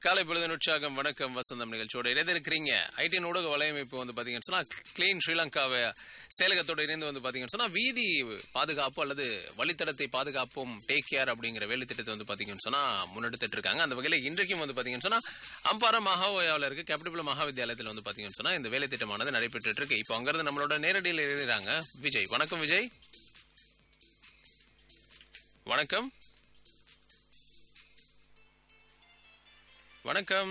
காலை பொழுது உற்சாகம் வணக்கம் வசந்தம் நிகழ்ச்சியோட இணைந்திருக்கிறீங்க ஐடிஎன் ஊடக வலையமைப்பு வந்து பாத்தீங்கன்னு சொன்னா கிளீன் ஸ்ரீலங்காவை செயலகத்தோட இணைந்து வந்து பாத்தீங்கன்னு சொன்னா வீதி பாதுகாப்பு அல்லது வழித்தடத்தை பாதுகாப்பும் டேக் கேர் அப்படிங்கிற வேலை திட்டத்தை வந்து பாத்தீங்கன்னு சொன்னா முன்னெடுத்துட்டு இருக்காங்க அந்த வகையில இன்றைக்கும் வந்து பாத்தீங்கன்னு சொன்னா அம்பாரா மகாவியாவில் இருக்க கேபிட்டல் மகாவித்யாலயத்தில் வந்து பாத்தீங்கன்னு சொன்னா இந்த வேலை திட்டமானது நடைபெற்று இருக்கு இப்போ அங்கிருந்து நம்மளோட நேரடியில் இருக்கிறாங்க விஜய் வணக்கம் விஜய் வணக்கம் வணக்கம்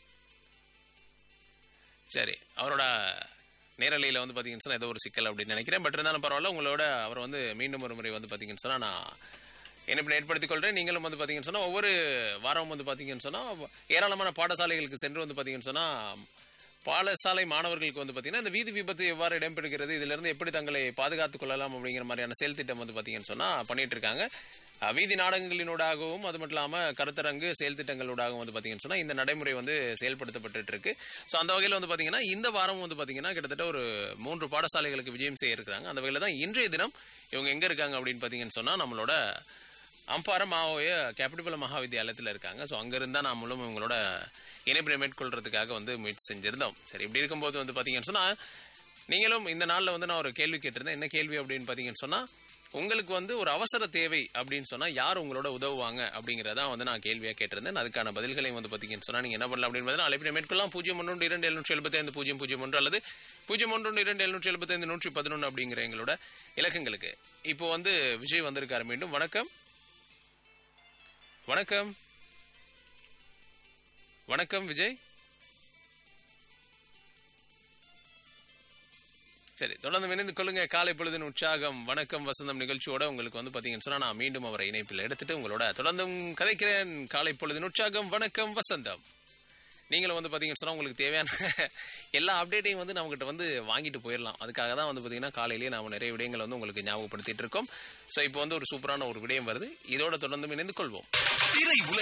சரி அவரோட நேரலையில் வந்து பார்த்தீங்கன்னு சொன்னால் ஏதோ ஒரு சிக்கல் அப்படின்னு நினைக்கிறேன் பட் இருந்தாலும் பரவாயில்ல உங்களோட அவர் வந்து மீண்டும் ஒரு முறை வந்து பார்த்தீங்கன்னு சொன்னால் நான் இணைப்பினை ஏற்படுத்திக் கொள்கிறேன் நீங்களும் வந்து பார்த்தீங்கன்னு சொன்னால் ஒவ்வொரு வாரம் வந்து பார்த்தீங்கன்னு சொன்னால் ஏராளமான பாடசாலைகளுக்கு சென்று வந்து பார்த்தீங்கன்னு சொன்னால் பாடசாலை மாணவர்களுக்கு வந்து பார்த்தீங்கன்னா இந்த வீதி விபத்து எவ்வாறு இடம்பெறுகிறது இதிலிருந்து எப்படி தங்களை பாதுகாத்துக் கொள்ளலாம் அப்படிங்கிற மாதிரியான செயல் திட்டம் வந்து பார்த்தீங்கன்னு சொன்னால் பண்ணிட்டு இருக்காங்க அஹ் வீதி நாடகங்களினூடாகவும் அது மட்டும் இல்லாமல் கருத்தரங்கு செயல் திட்டங்களூடாகவும் வந்து பார்த்தீங்கன்னு சொன்னால் இந்த நடைமுறை வந்து செயல்படுத்தப்பட்டு இருக்கு ஸோ அந்த வகையில் வந்து பார்த்தீங்கன்னா இந்த வாரம் வந்து பார்த்தீங்கன்னா கிட்டத்தட்ட ஒரு மூன்று பாடசாலைகளுக்கு விஜயம் செய்ய இருக்கிறாங்க அந்த வகையில் தான் இன்றைய தினம் இவங்க எங்கே இருக்காங்க அப்படின்னு பார்த்தீங்கன்னு சொன்னால் நம்மளோட அம்பாரம் மாவோய கேபிட்டல் மகாவித்யாலயத்தில் இருக்காங்க ஸோ அங்கிருந்தா நாமளும் இவங்களோட இணைப்பினை மேற்கொள்றதுக்காக வந்து முயற்சி செஞ்சிருந்தோம் சரி இப்படி இருக்கும்போது வந்து பார்த்தீங்கன்னு சொன்னால் நீங்களும் இந்த நாளில் வந்து நான் ஒரு கேள்வி கேட்டிருந்தேன் என்ன கேள்வி அப்படின்னு பார்த்தீங்கன்னு சொன்னால் உங்களுக்கு வந்து ஒரு அவசர தேவை அப்படின்னு சொன்னால் யார் உங்களோட உதவுவாங்க அப்படிங்கிறதான் வந்து நான் கேள்வியாக கேட்டிருந்தேன் அதுக்கான பதில்களையும் வந்து பார்த்தீங்கன்னு சொன்னால் நீங்கள் என்ன பண்ணலாம் அப்படின்னு அழைப்பினை மேற்கொள்ளலாம் பூஜ்ஜியம் ஒன்று இரண்டு எழுநூற்றி எழுபத்தைந்து பூஜ்ஜியம் பூஜ்ஜியம் ஒன்று அல்லது பூஜ்ஜியம் ஒன்று இரண்டு எழுநூற்றி எழுபத்தைந்து நூற்றி பதினொன்று அப்படிங்கிற எங்களோட இலக்கங்களுக்கு இப்போ வந்து விஜய் வந்திருக்காரு மீண்டும் வணக்கம் வணக்கம் வணக்கம் விஜய் சரி தொடர்ந்து இணைந்து கொள்ளுங்க காலை பொழுதின் உற்சாகம் வணக்கம் வசந்தம் நிகழ்ச்சியோட உங்களுக்கு வந்து பாத்தீங்கன்னு சொன்னா நான் மீண்டும் அவரை இணைப்பில் எடுத்துட்டு உங்களோட தொடர்ந்தும் கதைக்கிறேன் காலை பொழுதின் உற்சாகம் வணக்கம் வசந்தம் நீங்களும் வந்து பார்த்தீங்கன்னு சொன்னால் உங்களுக்கு தேவையான எல்லா அப்டேட்டையும் வந்து நம்மகிட்ட வந்து வாங்கிட்டு போயிடலாம் அதுக்காக தான் வந்து பார்த்தீங்கன்னா காலையிலேயே நாம் நிறைய விடயங்களை வந்து உங்களுக்கு ஞாபகப்படுத்திட்டு இருக்கோம் ஸோ இப்போ வந்து ஒரு சூப்பரான ஒரு விடயம் வருது இதோட தொடர்ந்து இணைந்து கொள்வோம் திரை உலக